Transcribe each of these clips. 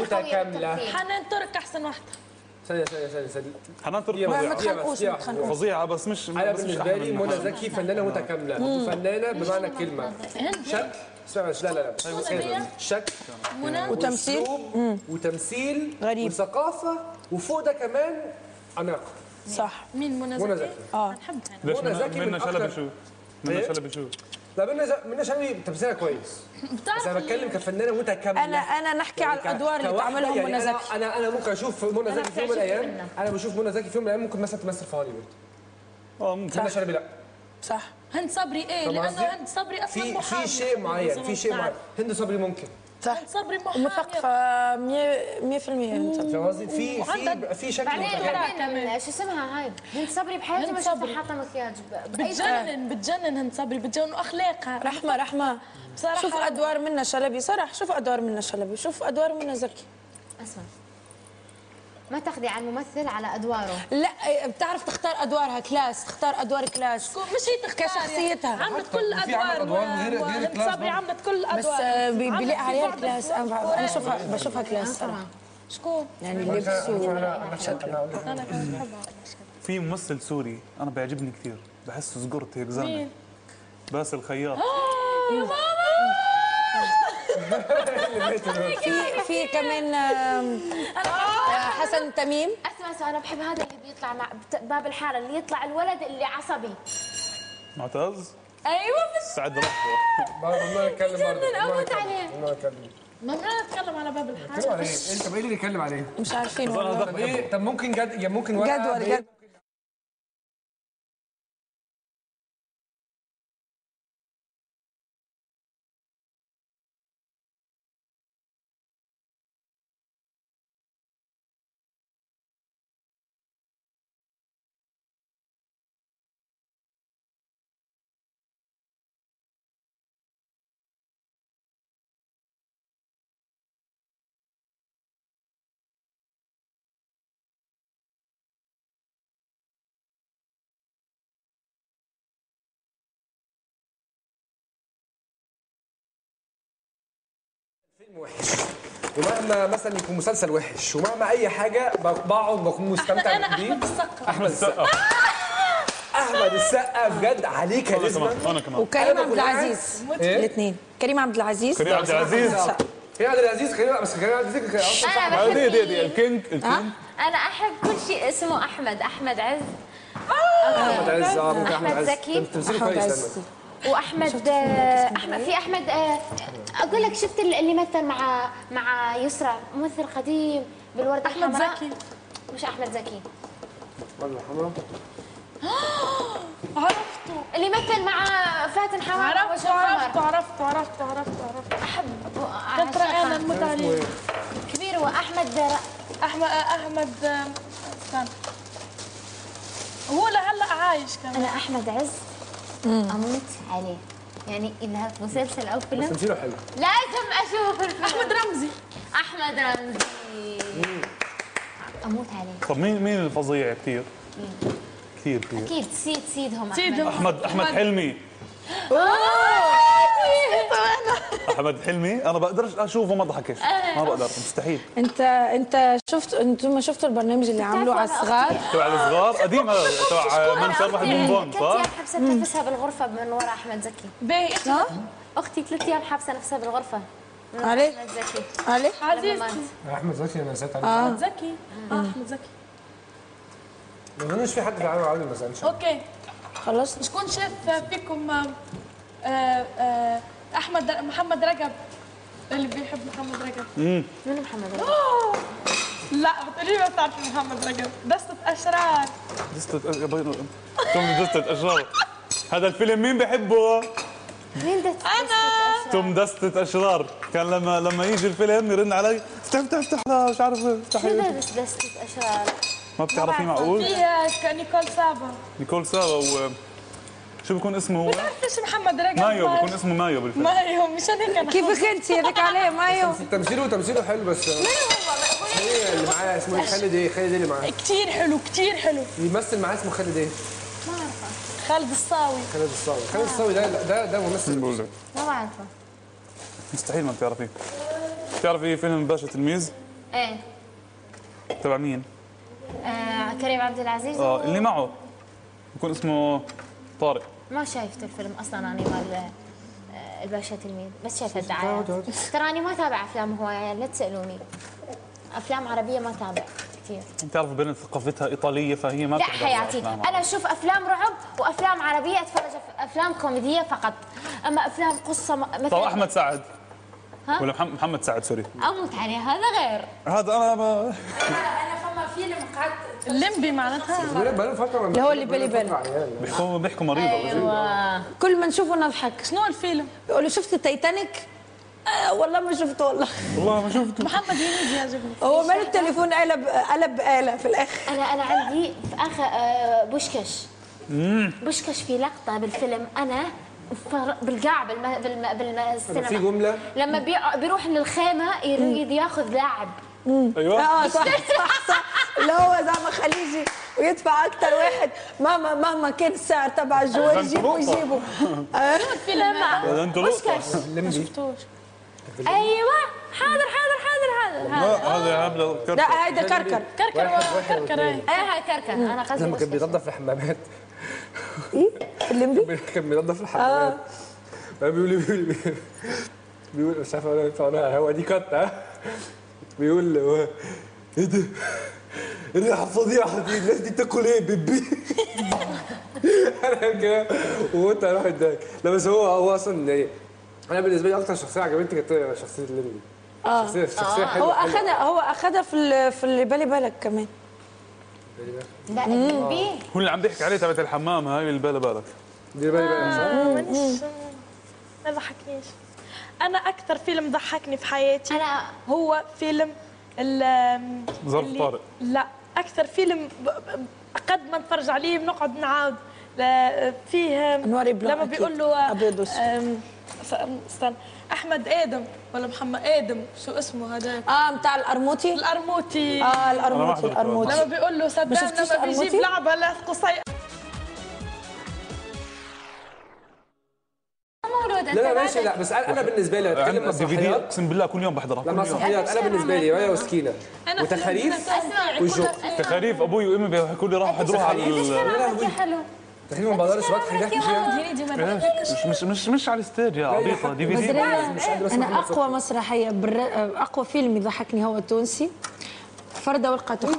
متكامله حنان ترك احسن واحده ثانيه ثانيه ثانيه ثانيه حنان ترك دقيقة ما بس، فظيعه دقيقة تخنقوش، بس، دقيقة ما واحدة. تخنقوش. فظيعه بس مش انا بس مش بالنسبه أحلى لي من منى حنان. زكي فنانه متكامله فنانه بمعنى الكلمه شكل اسمع بس لا لا لا شكل منى وتمثيل وأسلوب وتمثيل غريب. وثقافه وفوق ده كمان اناقه صح مين منى منى زكي؟ زكي. اه نحبها ليش منى منى زكي من منى أكتر- شلبي شو؟ منى إيه؟ شلبي شو؟ لا منى ز- منى شلبي تمثيلها كويس بس انا بتكلم كفنانه متكامله انا انا نحكي على ك- الادوار اللي كواحدة تعملهم يعني منى أنا- زكي انا انا ممكن اشوف منى زكي في يوم من بتعرفي الايام منها. انا بشوف منى زكي في يوم من الايام ممكن مثلا تمثل في هوليوود اه ممكن منى شلبي لا صح هند صبري ايه؟ فاهم لانه قصدي؟ هند صبري اصلا في محامي في شيء معين في شيء معين هند صبري ممكن صح هند صبري محامي ومثقفة 100% 100% انت فاهم قصدي في وعندك- في في شكل بعدين متكامل بعدين شو اسمها هاي هند صبري بحياتي هند ما صبري. شفتها حاطه مكياج ب- باي طريقة. بتجنن بتجنن هند صبري بتجنن واخلاقها رحمة رحمة بصراحة شوف ادوار منى شلبي صراحة شوف ادوار منى شلبي شوف ادوار منى زكي اسمع ما تاخذي على الممثل على ادواره لا بتعرف تختار ادوارها كلاس تختار ادوار كلاس مش هي تختار كشخصيتها. يعني. عملت كل وفي عمل ادوار أدوار غير- غير وهند كلاس صبري برضه. عملت كل بس الادوار آه، بي- عملت بيليق في عليها بعض كلاس انا الأدوار. بع- انا بشوفها بشوفها كلاس صراحة شكون؟ يعني اللبس و... انا كنت بحبها في ممثل سوري انا بيعجبني كثير بحسه زقرت هيك زلمه مين؟ باسل الخياط في في كمان آم، آه، حسن تميم اسمع اسمع انا بحب هذا اللي بيطلع مع بت- باب الحاره اللي يطلع الولد اللي عصبي معتز ايوه بس سعد رحبه ما نتكلم برضه أموت عليه. ما نتكلم ممنوع نتكلم على باب الحاره نتكلم على ايه؟ انت ايه اللي نتكلم عليه؟ مش عارفين بس أنا والله طب ايه طب ممكن جد يا ممكن ورقه جدول بإيه؟ جدول فيلم وحش ومهما مثلا يكون مسلسل وحش ومهما اي حاجه ب- بقعد بكون مستمتع انا بيه احمد السقا احمد السقا سقف احمد السقا بجد عليه انا كاريزما كمان انا كمان وكريم أنا عبد بكون قاعد- العزيز إيه؟ الاثنين كريم عبد العزيز كريم عبد العزيز كريم عبد العزيز كريم بس كريم عبد العزيز كان اصلا انا صاحب دي بحب دي دي الكينج الكينج انا احب كل شيء اسمه احمد احمد عز احمد عز اه ممكن احمد أحمد عز زكي. تمثيله احمد كويس عز لأنه. واحمد آه، احمد في احمد آه، اقول لك شفت اللي مثل مع مع يسرى ممثل قديم بالورد احمد الحمراء زكي مش احمد زكي ولا حمرا عرفته اللي مثل مع فاتن حمامه عرفته وجه عرفته قمر عرفته عرفته عرفته عرفته احب كنت رأينا نموت عليه كبير واحمد احمد احمد استنى هو لهلا عايش كمان انا احمد عز اموت عليه يعني اذا في مسلسل او فيلم تمثيله حلو لازم اشوف الفيلم احمد رمزي احمد رمزي اموت عليه طب مين مين الفظيع كثير كثير كثير اكيد سيد سيدهم سيدهم. احمد احمد حلمي احمد حلمي انا بقدرش اشوفه ما ضحكش ما بقدر مستحيل انت انت شفت انتم ما شفتوا البرنامج اللي عملوه على الصغار تبع الصغار قديم هذا تبع من شربح البونبون ثلاث صح؟ ايام حبسه نفسها بالغرفه من ورا احمد زكي باهي ها اختي ثلاث ايام حابسه نفسها بالغرفه من ورا علي احمد زكي علي عزيزتي مات. احمد زكي انا نسيت عليه اه زكي اه احمد زكي ما اظنش في حد في العالم عامل مثلا اوكي خلص شكون شاف فيكم آه، آه، آه، احمد محمد رجب اللي بيحب محمد رجب من محمد رجب لا بتقولي ما بتعرفي محمد رجب دستة اشرار دستة توم دستة اشرار هذا الفيلم مين بحبه؟ مين ده انا توم دستة اشرار كان لما لما يجي الفيلم يرن علي افتح افتح افتح لا مش عارف شو افتحي ده بس دستة اشرار ما بتعرفي معقول؟ في نيكول سابا نيكول سابا و شو بيكون اسمه هو؟ بتعرفيش محمد رجب مايو بيكون اسمه مايو بالفيلم مايو مشان هيك انا كيفك انت يدك عليه مايو تمثيله تمثيله حلو بس هي اللي معاه اسمه ايه خالد ايه خالد ايه اللي معاه كتير حلو كتير حلو بيمثل معاه اسمه خالد ايه خالد الصاوي خالد الصاوي خالد الصاوي ده ده ده ممثل بقول لك ما بعرفه مستحيل ما بتعرفيه بتعرفي فيلم باشا تلميذ؟ ايه تبع مين؟ آه كريم عبد العزيز اه و- اللي معه بكون اسمه طارق ما شايفت الفيلم اصلا انا مال آه، الباشا تلميذ بس شايفه الدعايات ترى اني ما تابع افلام هوايه لا تسالوني افلام عربيه ما تابع كثير بتعرف بين ثقافتها ايطاليه فهي ما لا بتحضر حياتي أفلام انا اشوف افلام رعب وافلام عربيه اتفرج في افلام كوميديه فقط اما افلام قصه م- طب مثلا احمد سعد ها؟ ولا محمد محمد سعد سوري اموت عليه هذا غير هذا انا ب... انا فما فيلم قعدت الليمبي معناتها بقالنا فتره اللي هو اللي بالي بالي. بيحكوا بيحكوا مريضه ايوه كل ما نشوفه نضحك شنو الفيلم؟ يقولوا شفت التايتانيك آه والله ما شفته والله والله ما شفته محمد هنيدي يعجبني هو ماله التليفون قلب قلب بآلة في الاخر انا انا عندي في اخر آه، بوشكش بوشكش في لقطه بالفيلم انا فر- بالقاع بالم... بالم... بالسينما في جمله لما بيع... بيروح للخيمه يريد ياخذ لاعب ايوه اه صح صح صح اللي هو زعما خليجي ويدفع اكتر واحد مهما مهما كان السعر تبع الجوال فهمت يجيبه نقطة. يجيبه آه. الفيلم هذا هذا انتوا لقطه بوشكش ما شفتوش ايوه حاضر حاضر حاضر حاضر لا هذا هبله كركر. لا هيدا كركر كركر كركر هاي. ايه هاي كركر انا قصدي لما كان بوشكش بينظف الحمامات ايه الليمبي كان بينظف الحمامات بيقول بيقول بيقول مش عارف اقول ينفع ولا هو دي كات ها بيقول هو ايه ده؟ الريحه فظيعه دي الناس دي بتاكل ايه بيبي انا كده وانت راح اتضايق لا بس هو هو اصلا يعني انا بالنسبه لي اكتر شخصيه عجبتني كانت شخصيه الليمبي اه شخصيه شخصيه هو حلوه حلوة. اخدها هو اخدها في ال- في اللي بالي بالك كمان لا الليمبي هو اللي عم بيحكي عليه تبعت الحمام هاي اللي بالي بالك دي بالي بالك صح؟ آه، مانيش ما ضحكنيش انا اكثر فيلم ضحكني في حياتي انا هو فيلم ال ظرف اللي- طارق. لا اكثر فيلم ب- ب- قد ما نتفرج عليه بنقعد نعاود لا، فيه أنوار بلون لما أكيد. بيقول له أبيض وأسود. أم، س- استنى احمد ادم ولا محمد ادم شو اسمه هذا اه بتاع القرموطي القرموطي اه أنا ما القرموطي حضرته. لما القرموطي بيقول له صدام شفتيش لما بيجيب القرموطي؟ لعبه لقصي مولود لا لا ماشي لا بس انا أنا بالنسبه لي اتكلم عندنا دي في دي مسرحيات اقسم بالله كل يوم بحضرها لا كل يوم مسرحيات انا بالنسبه لي رايه وسكينه أنا وتخاريف اسمع والجو تخاريف ابوي وامي بيحكوا لي راحوا يحضروها على ال- كلامك يا حلو تخيل ما بقدرش بضحك ضحك فيها هنيدي ما بحكيش مش مش مش مش على الستيج يا عبيطه دي في بس دي أنا- انا اقوى مسرحيه بر... اقوى فيلم يضحكني هو التونسي فردة والقطر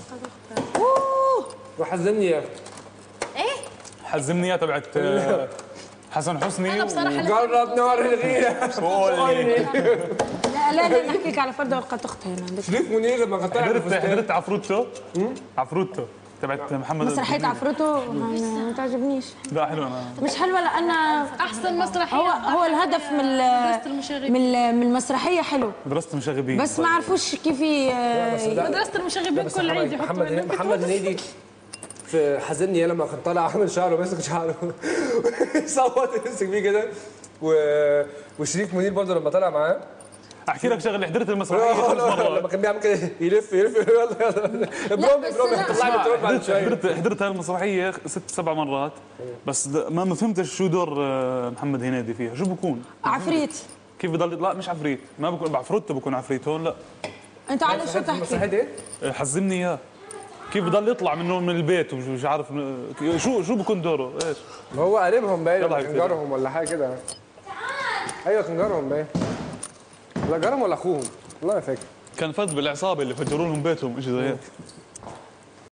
وحزني يا ايه حزمني اياه تبعت آه، حسن حسني انا بصراحه جرب نار الغيره وولي. لا لا لا نحكيك على فردة والقطر هنا عندك شريف منير لما كان طالع حضرت بالفستان. حضرت عفروتو عفروتو تبعت محمد مسرحيه عفروتو ما ما تعجبنيش لا حلو انا مش حلوه لان احسن مسرحيه هو هو الهدف من مدرسة ال- المشاغبين. من ال- من المسرحيه حلو درست مشاغبين بس ما عرفوش كيف ي- مدرسه المشاغبين بس كل عيد محمد يحطوا محمد منهم محمد هنيدي في حزني لما كان طالع عامل شعره ماسك شعره صوت يمسك بيه كده و... وشريف منير برضه لما طلع معاه احكي لك شغله حضرت المسرحيه خمس لما مرات كان بيعمل كده يلف يلف يلا يلا ابرم بس ابرم لا. طلع لي الترول بعد حضرت شويه حضرت حضرت هاي المسرحيه ست سبع مرات بس د- ما ما فهمتش شو دور آه، محمد هنيدي فيها شو بكون عفريت كيف بضل لا مش عفريت ما بكون بعفروتو بكون عفريت هون لا انت على شو المسرحيه تحكي دي حزمني اياه كيف بضل يطلع منه من البيت ومش عارف شو شو بكون دوره ايش ما هو قريبهم باين يلا ولا يا كان سيدي. جارهم ولا حاجه كده ايوه كان جارهم باين لا جارهم ولا اخوهم والله ما فاكر كان فاز بالعصابه اللي فجروا لهم بيتهم شيء زي هيك